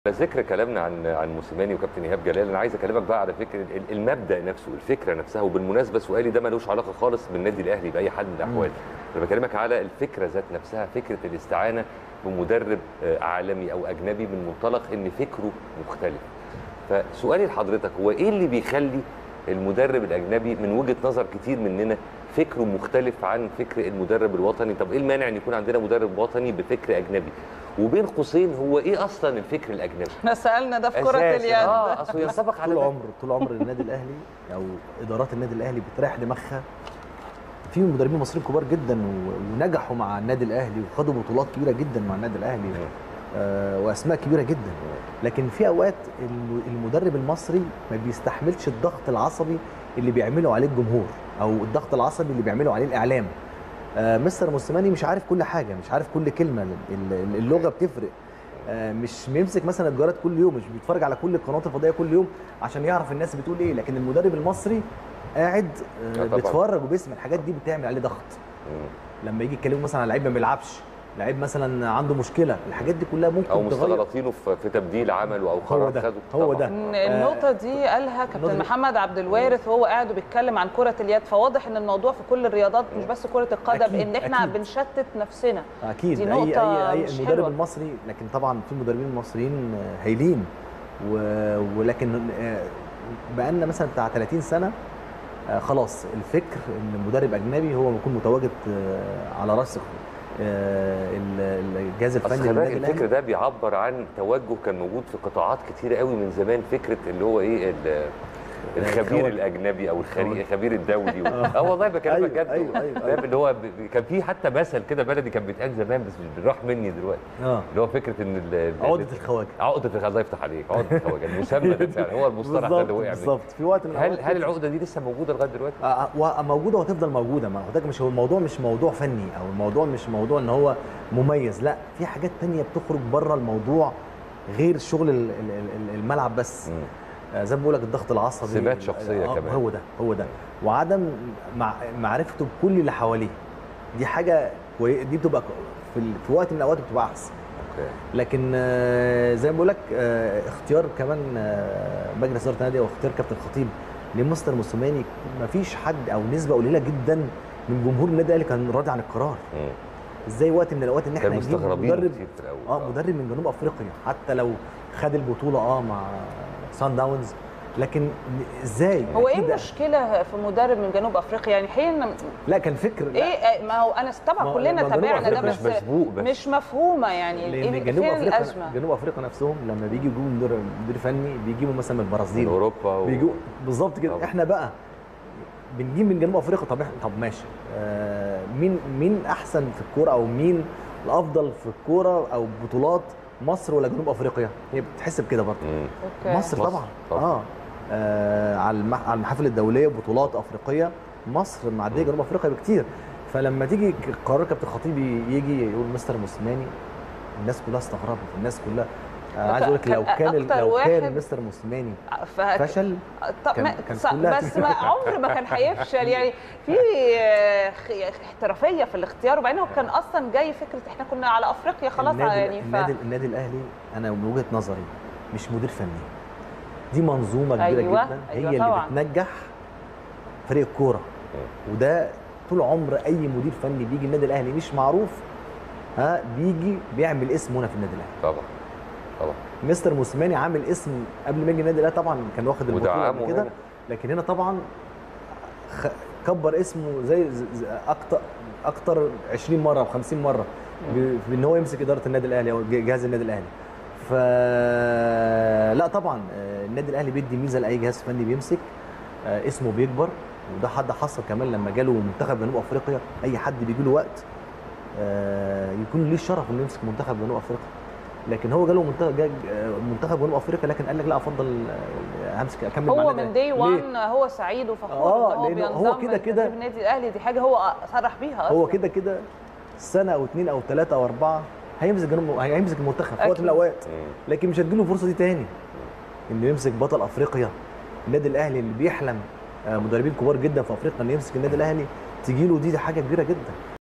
على ذكر كلامنا عن عن موسيماني وكابتن ايهاب جلال انا عايز اكلمك بقى على فكره ال- المبدا نفسه الفكره نفسها وبالمناسبه سؤالي ده ملوش علاقه خالص بالنادي الاهلي باي حال من الاحوال انا بكلمك على الفكره ذات نفسها فكره الاستعانه بمدرب آه، عالمي او اجنبي من منطلق ان فكره مختلف فسؤالي لحضرتك هو ايه اللي بيخلي المدرب الاجنبي من وجهه نظر كتير مننا فكره مختلف عن فكر المدرب الوطني طب ايه المانع ان يكون عندنا مدرب وطني بفكر اجنبي وبين قوسين هو ايه اصلا الفكر الاجنبي احنا سالنا ده في كره أساساً. اليد اه اصل ينطبق على طول ده. عمر طول عمر النادي الاهلي او ادارات النادي الاهلي بتريح دماغها في مدربين مصريين كبار جدا و- ونجحوا مع النادي الاهلي وخدوا بطولات كبيره جدا مع النادي الاهلي آه واسماء كبيره جدا لكن في اوقات الم- المدرب المصري ما بيستحملش الضغط العصبي اللي بيعمله عليه الجمهور او الضغط العصبي اللي بيعمله عليه الاعلام آه مستر موسيماني مش عارف كل حاجه مش عارف كل كلمه ال- ال- اللغه بتفرق آه، مش بيمسك مثلا الجرائد كل يوم مش بيتفرج على كل القنوات الفضائيه كل يوم عشان يعرف الناس بتقول ايه لكن المدرب المصري قاعد آه، آه طبعاً. بيتفرج وبيسمع الحاجات دي بتعمل عليه ضغط مم. لما يجي يتكلموا مثلا على لعيب ما بيلعبش لعيب مثلا عنده مشكله الحاجات دي كلها ممكن او تغير مستغلطينه في في تبديل عمله او هو قرار ده خده هو طبعاً. ده إن آه، النقطة دي قالها كابتن النقطة دي- محمد عبد الوارث وهو قاعد وبيتكلم عن كرة اليد فواضح ان الموضوع في كل الرياضات مش بس كرة القدم أكيد، ان احنا أكيد. بنشتت نفسنا اكيد دي اي نقطة اي مش اي المدرب حلوة. المصري لكن طبعا في مدربين مصريين آه، هايلين و- ولكن آه، بقالنا مثلا بتاع 30 سنه آه، خلاص الفكر ان مدرب اجنبي هو يكون متواجد آه، على راس آه، ال- الجهاز اصل الفني خلي بالك للنادي الفكر الأهلي. ده بيعبر عن توجه كان موجود في قطاعات كتيره قوي من زمان فكره اللي هو ايه ال- الخبير الخواجة. الاجنبي او الخري- الخواجة. الخبير الدولي و- آه. اه والله بكلمك أيوة، جد أيوة، أيوة، فاهم اللي هو ب- كان في حتى مثل كده بلدي كان بيتقال زمان بس مش راح مني دلوقتي اه اللي هو فكره ان ال- ال- عقده الخواجه عقده الخواجه الله يفتح عليك عقده الخواجه المسمى ده فعلا هو المصطلح ده اللي بالظبط وقع منه بالظبط في وقت من هل الأوقات هل كده. العقده دي لسه موجوده لغايه دلوقتي؟ آه، آه، موجوده وهتفضل موجوده ما هو ده مش هو الموضوع مش موضوع فني او الموضوع مش موضوع ان هو مميز لا في حاجات تانية بتخرج بره الموضوع غير شغل ال- ال- ال- الملعب بس مم. آه، زي ما بقول لك الضغط العصبي سمات شخصية آه، كمان. هو ده هو ده وعدم مع معرفته بكل اللي حواليه دي حاجه كوي- دي بتبقى في, ال- في وقت من الاوقات بتبقى احسن اوكي لكن آه، زي ما بقول لك آه، اختيار كمان آه، مجلس اداره النادي واختيار كابتن خطيب لمستر موسيماني ما فيش حد او نسبه قليله جدا من جمهور النادي الاهلي كان راضي عن القرار مم. ازاي وقت من الاوقات ان احنا كانوا نجيب مستغربين مدرب كتير في الاول اه مدرب من جنوب افريقيا حتى لو خد البطوله اه مع سان داونز لكن ازاي هو ايه أكيد- المشكلة في مدرب من جنوب افريقيا يعني حين لا كان فكر لا، ايه ما هو انا ما طبعا هو كلنا لما جنوب تابعنا ده أفريقيا بس مش مسبوق بس مش مفهومة يعني لان إيه جنوب فين افريقيا الازمة جنوب افريقيا نفسهم لما بيجي يجيبوا مدير مدير فني بيجيبوا مثلا من من البرازيل اوروبا و... بيجوا بالظبط كده طبعا. احنا بقى بنجيب من جنوب افريقيا طب إحنا- طب ماشي آه مين مين احسن في الكوره او مين الافضل في الكوره او بطولات مصر ولا جنوب افريقيا هي بتحسب كده برضه مم. اوكي مصر مصر طبعا, طبعاً. اه, آه على المح... على المحافل الدوليه بطولات افريقيه مصر معديه جنوب افريقيا بكتير فلما تيجي قرار كابتن خطيب يجي يقول مستر موسيماني الناس كلها استغربت الناس كلها آه عايز اقول لك لو كان كان أكتر لو واحد- كان مستر موسيماني ف... فشل طب كان- ما كان ص- كلها بس ما عمر ما كان هيفشل يعني في آه، خ- احترافيه في الاختيار وبعدين هو كان اصلا جاي فكره احنا كنا على افريقيا خلاص النادي يعني ف... النادي, النادي الاهلي انا من وجهه نظري مش مدير فني دي منظومه كبيره أيوة، جدا أيوة هي طبعاً. اللي بتنجح فريق الكوره وده طول عمر اي مدير فني بيجي النادي الاهلي مش معروف ها بيجي بيعمل اسم هنا في النادي الاهلي طبعا طبعا مستر موسيماني عامل اسم قبل ما يجي النادي الاهلي طبعا كان واخد البطوله ودعمه قبل كده هنا. لكن هنا طبعا خ... كبر اسمه زي, زي زي اكتر اكتر 20 مره او 50 مره ب- بان هو يمسك اداره النادي الاهلي او جهاز النادي الاهلي ف لا طبعا آه، النادي الاهلي بيدي ميزه لاي جهاز فني بيمسك آه، اسمه بيكبر وده حد حصل كمان لما جاله منتخب جنوب افريقيا اي حد بيجي له وقت آه، يكون ليه الشرف انه يمسك منتخب جنوب افريقيا لكن هو جاله منتخب جا- آه، منتخب جنوب افريقيا لكن قال لك لا افضل آه، همسك اكمل مع هو النادي من دي الأهلي. ليه؟ 1 هو سعيد وفخور آه، ان هو لأنه هو بينضم كده كده- لتدريب النادي الاهلي دي حاجه هو صرح بيها هو أصلاً. كده كده سنه او اثنين او ثلاثه او اربعه هيمسك جنوب هيمسك المنتخب في وقت أكيد. من الاوقات مم. لكن مش هتجيله الفرصه دي تاني انه يمسك بطل افريقيا النادي الاهلي اللي بيحلم آه، مدربين كبار جدا في افريقيا انه يمسك النادي الاهلي تجي له دي, دي حاجه كبيره جدا